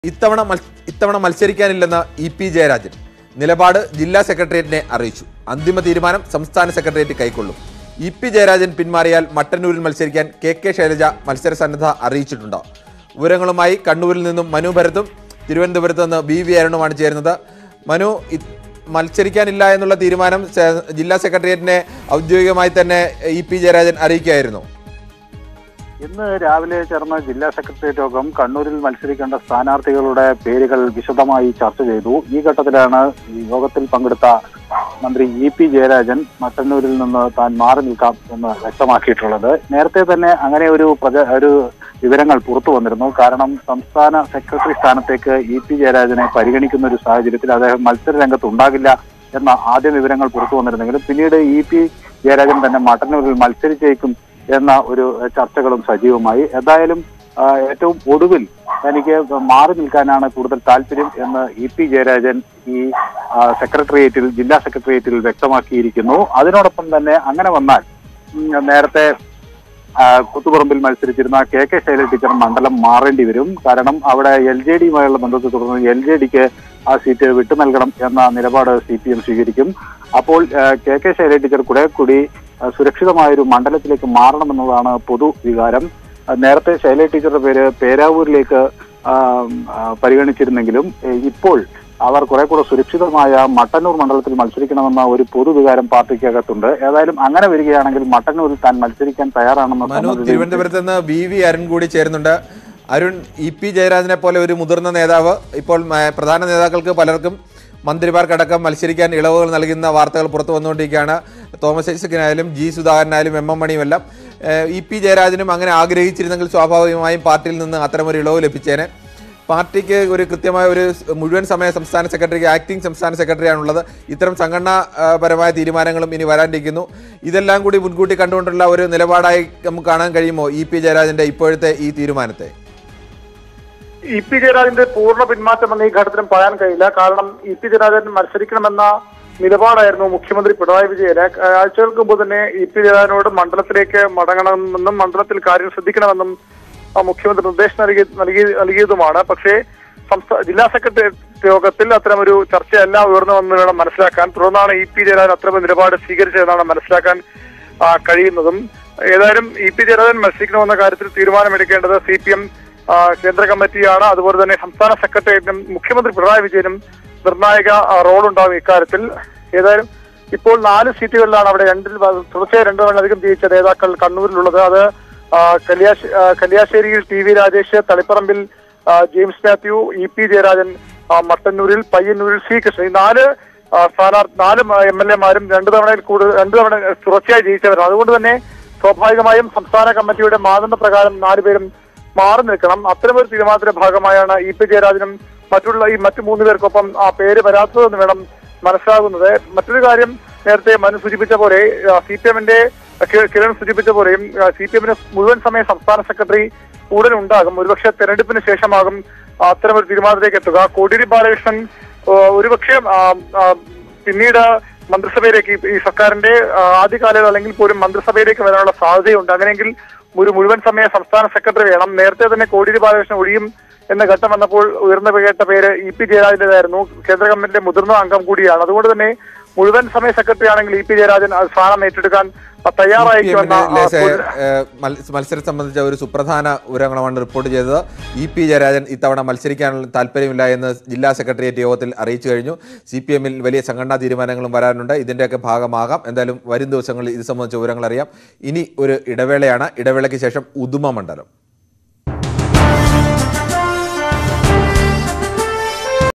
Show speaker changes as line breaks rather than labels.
ഇത്തവണ മത്സ- ഇത്തവണ മത്സരിക്കാനില്ലെന്ന് ഇ പി ജയരാജൻ നിലപാട് ജില്ലാ സെക്രട്ടേറിയറ്റിനെ അറിയിച്ചു അന്തിമ തീരുമാനം സംസ്ഥാന സെക്രട്ടേറിയറ്റ് കൈക്കൊള്ളും ഇ പി ജയരാജൻ പിന്മാറിയാൽ മട്ടന്നൂരിൽ മത്സരിക്കാൻ കെ കെ ശൈലജ മത്സര സന്നദ്ധ അറിയിച്ചിട്ടുണ്ട് വിവരങ്ങളുമായി കണ്ണൂരിൽ നിന്നും മനു ഭരത്തും തിരുവനന്തപുരത്ത് നിന്ന് ബി വി അരുണുമാണ് ചേരുന്നത് മനു ഇ- മത്സരിക്കാനില്ല എന്നുള്ള തീരുമാനം സെ- ജില്ലാ സെക്രട്ടേറിയറ്റിനെ ഔദ്യോഗികമായി തന്നെ ഇ പി ജയരാജൻ അറിയിക്കുകയായിരുന്നു
ഇന്ന് രാവിലെ ചേർന്ന ജില്ലാ സെക്രട്ടേറിയറ്റ് യോഗം കണ്ണൂരിൽ മത്സരിക്കേണ്ട സ്ഥാനാർത്ഥികളുടെ പേരുകൾ വിശദമായി ചർച്ച ചെയ്തു ഈ ഘട്ടത്തിലാണ് ഈ യോഗത്തിൽ പങ്കെടുത്ത മന്ത്രി ഇ പി ജയരാജൻ മട്ടന്നൂരിൽ നിന്ന് താൻ മാറി നിൽക്കാം എന്ന് വ്യക്തമാക്കിയിട്ടുള്ളത് നേരത്തെ തന്നെ അങ്ങനെ ഒരു പ്രച ഒരു വിവരങ്ങൾ പുറത്തു വന്നിരുന്നു കാരണം സംസ്ഥാന സെക്രട്ടറി സ്ഥാനത്തേക്ക് ഇ പി ജയരാജനെ പരിഗണിക്കുന്ന ഒരു സാഹചര്യത്തിൽ അദ്ദേഹം മത്സര രംഗത്ത് ഉണ്ടാകില്ല എന്ന ആദ്യ വിവരങ്ങൾ പുറത്തു വന്നിരുന്നെങ്കിലും പിന്നീട് ഇ പി ജയരാജൻ തന്നെ മട്ടന്നൂരിൽ മത്സരിച്ചേക്കും എന്ന ഒരു എഹ്, ചർച്ചകളും സജീവമായി എന്തായാലും ആ, ഏറ്റവും ഒടുവിൽ എനിക്ക് മാറി നിൽക്കാനാണ് കൂടുതൽ താല്പര്യം എന്ന് ഇ പി ജയരാജൻ ഈ ആ, സെക്രട്ടേറിയറ്റിൽ ജില്ലാ സെക്രട്ടേറിയറ്റിൽ വ്യക്തമാക്കിയിരിക്കുന്നു അതിനോടൊപ്പം തന്നെ അങ്ങനെ വന്നാൽ ഉം, നേരത്തെ ആ, കുത്തുപറമ്പിൽ മത്സരിച്ചിരുന്ന കെ കെ ശൈല ടീച്ചർ മണ്ഡലം മാറേണ്ടി വരും കാരണം അവിടെ എൽ ജെ ഡിയുമായുള്ള ബന്ധത്തെ തുടർന്ന് എൽ ജെ ഡിക്ക് ആ സീറ്റ് വിട്ടു നൽകണം എന്ന നിലപാട് സി പി എം സ്വീകരിക്കും അപ്പോൾ ആ, കെ കെ ശൈല ടീച്ചർ കുറെ കൂടി ആ, സുരക്ഷിതമായൊരു മണ്ഡലത്തിലേക്ക് മാറണമെന്നതാണ് പൊതു വികാരം ആ, നേരത്തെ ശൈല ടീച്ചറുടെ പേര് പേരാവൂരിലേക്ക് ആ, ആ, പരിഗണിച്ചിരുന്നെങ്കിലും ഏ, ഇപ്പോൾ അവർ കുറെ കൂടെ സുരക്ഷിതമായ മട്ടന്നൂർ മണ്ഡലത്തിൽ മത്സരിക്കണമെന്ന ഒരു പൊതുവികാരം പാർട്ടിക്കകത്തുണ്ട് ഏതായാലും അങ്ങനെ വരികയാണെങ്കിൽ മട്ടന്നൂരിൽ താൻ മത്സരിക്കാൻ തയ്യാറാണെന്ന
മനു
സമ്മതിയും
തിരുവനന്തപുരത്ത് നിന്ന് വി വി അരുൺ കൂടി ചേരുന്നുണ്ട് അരുൺ ഇ പി ജയരാജനെ പോലെ ഒരു മുതിർന്ന നേതാവ് ഇപ്പോൾ മ- പ്രധാന നേതാക്കൾക്ക് പലർക്കും മന്ത്രിമാർക്കടക്കം മത്സരിക്കാൻ ഇളവുകൾ നൽകുന്ന വാർത്തകൾ പുറത്തു വന്നുകൊണ്ടിരിക്കുകയാണ് തോമസ് ഐസക്കിനായാലും ജി സുധാകരനായാലും എം എം മണിയും എല്ലാം ഏഹ്, ഇ പി ജയരാജനും അങ്ങനെ ആഗ്രഹിച്ചിരുന്നെങ്കിൽ സ്വാഭാവികമായും പാർട്ടിയിൽ നിന്ന് അത്തരമൊരു ഇളവ് ലഭിച്ചേനെ പാർട്ടിക്ക് ഒരു കൃത്യമായ ഒരു സ് മുഴുവൻ സമയ സംസ്ഥാന സെക്രട്ടറിക്ക് ആക്ടിംഗ് സംസ്ഥാന സെക്രട്ടറിയാണുള്ളത് ഇത്തരം സംഘടനാപരമായ തീരുമാനങ്ങളും ഇനി വരാനിരിക്കുന്നു ഇതെല്ലാം കൂടി മുൻകൂട്ടി കണ്ടുകൊണ്ടുള്ള ഒരു നിലപാടായി നമുക്ക് കാണാൻ കഴിയുമോ ഇ പി ജയരാജന്റെ ഇപ്പോഴത്തെ ഈ തീരുമാനത്തെ
ഇ പി ജയരാജന്റെ പൂർണ്ണ പിന്മാറ്റമെന്ന് ഈ ഘട്ടത്തിലും പറയാൻ കഴിയില്ല കാരണം ഇ പി ജയരാജൻ മത്സരിക്കണമെന്ന നിലപാടായിരുന്നു മുഖ്യമന്ത്രി പിണറായി വിജയന് ആഴ്ചകൾക്ക് മുമ്പ് തന്നെ ഇ പി ജയരാജനോട് മണ്ഡലത്തിലേക്ക് മടങ്ങണമെന്നും മണ്ഡലത്തിൽ കാര്യം ശ്രദ്ധിക്കണമെന്നും ആ, മുഖ്യമന്ത്രി നിർദ്ദേശം നൽകി നൽകി നൽകിയതുമാണ് പക്ഷേ സംസ്ഥാന ജില്ലാ സെക്രട്ടറി യോഗത്തിൽ അത്തരമൊരു ചർച്ചയല്ല ഉയർന്നു വന്ന് വേണം മനസ്സിലാക്കാൻ തുടർന്നാണ് ഇ പി ജയരാജൻ അത്തരം നിലപാട് സ്വീകരിച്ചതെന്നാണ് മനസ്സിലാക്കാൻ ആ, കഴിയുന്നതും ഏതായാലും ഇ പി ജയരാജൻ മത്സരിക്കണമെന്ന കാര്യത്തിൽ തീരുമാനമെടുക്കേണ്ടത് സി പി എം കേന്ദ്ര കമ്മിറ്റിയാണ് അതുപോലെ തന്നെ സംസ്ഥാന സെക്രട്ടേറിയറ്റിനും മുഖ്യമന്ത്രി പിണറായി വിജയനും നിർണായക ആ, റോളുണ്ടാകും ഇക്കാര്യത്തിൽ ഏതായാലും ഇപ്പോൾ നാല് സീറ്റുകളിലാണ് അവിടെ രണ്ടിൽ വ- തുടർച്ചയായി രണ്ടു തവണയധികം ജയിച്ച നേതാക്കൾ കണ്ണൂരിലുള്ളത് അത് ആ, കല്യാശ് ആ, കല്യാശ്ശേരിയിൽ ടി വി രാജേഷ് തളിപ്പറമ്പിൽ ആ, ജെയിംസ് മാത്യു ഇ പി ജയരാജൻ ആ, മട്ടന്നൂരിൽ പയ്യന്നൂരിൽ സി കൃഷ്ണൻ ഈ നാല് ആ, സ്ഥാനാർത്ഥി നാല് എം എൽ എമാരും രണ്ടു തവണയിൽ കൂടുതൽ രണ്ടു തവണ തുടർച്ചയായി ജയിച്ചവരാണ് അതുകൊണ്ട് തന്നെ സ്വാഭാവികമായും സംസ്ഥാന കമ്മിറ്റിയുടെ മാനദണ്ഡപ്രകാരം നാലുപേരും മാറി നിൽക്കണം അത്തരമൊരു തീരുമാനത്തിന്റെ ഭാഗമായാണ് ഇ പി ജയരാജനും മറ്റുള്ള ഈ മറ്റു മൂന്ന് പേർക്കൊപ്പം ആ പേര് വരാത്തതെന്ന് വേണം മനസ്സിലാകുന്നത് മറ്റൊരു കാര്യം നേരത്തെ മനു സൂചിപ്പിച്ച പോലെ സി പി എമ്മിന്റെ കിരൺ സൂചിപ്പിച്ച പോലെയും സി പി എമ്മിന് മുഴുവൻ സമയം സംസ്ഥാന സെക്രട്ടറി ഉടൻ ഉണ്ടാകും ഒരുപക്ഷെ തെരഞ്ഞെടുപ്പിന് ശേഷമാകും ആ, അത്തരമൊരു തീരുമാനത്തിലേക്ക് എത്തുക കോടിയേരി ബാലകൃഷ്ണൻ ആ, ഒരുപക്ഷെ ആ, ആ, പിന്നീട് മന്ത്രിസഭയിലേക്ക് ഈ- ഈ സർക്കാരിന്റെ ആ, ആദ്യകാലം അല്ലെങ്കിൽ പോലും മന്ത്രിസഭയിലേക്ക് വരാനുള്ള സാധ്യതയുണ്ട് അങ്ങനെയെങ്കിൽ ഒരു മുഴുവൻ സമയ സംസ്ഥാന സെക്രട്ടറി വേണം നേരത്തെ തന്നെ കോടിയേരി ബാലകൃഷ്ണൻ ഒഴിയും എന്ന ഘട്ടം വന്നപ്പോൾ ഉയർന്നു കേട്ട പേര് ഇ പി ജയരാജന്റേതായിരുന്നു കേന്ദ്ര ഗവൺമെന്റിന്റെ മുതിർന്ന അംഗം കൂടിയാണ് അതുകൊണ്ട് തന്നെ മുഴുവൻ സമയ സെക്രട്ടറി ആണെങ്കിൽ ഇ പി ജയരാജൻ ആ സ്ഥാനം ഏറ്റെടുക്കാൻ ആ, തയ്യാറായിരിക്കുമെന്ന ആ,
ലേശ,
സൂചന-
ഏഹ്, മത്സ- മത്സരം സംബന്ധിച്ച ഒരു സുപ്രധാന വിവരങ്ങളാണ് റിപ്പോർട്ട് ചെയ്തത് ഇ പി ജയരാജൻ ഇത്തവണ മത്സരിക്കാനുള്ള താല്പര്യമില്ല എന്ന് ജില്ലാ സെക്രട്ടേറിയറ്റ് യോഗത്തിൽ അറിയിച്ചു കഴിഞ്ഞു സി പി എമ്മിൽ വലിയ സംഘടനാ തീരുമാനങ്ങളും വരാനുണ്ട് ഇതിൻ്റെയൊക്കെ ഭാഗമാകാം എന്തായാലും വരും ദിവസങ്ങളിൽ ഇത് സംബന്ധിച്ച വിവരങ്ങൾ അറിയാം ഇനി ഒരു ഇടവേളയാണ് ഇടവേളയ്ക്ക് ശേഷം ഉദുമ മണ്ഡലം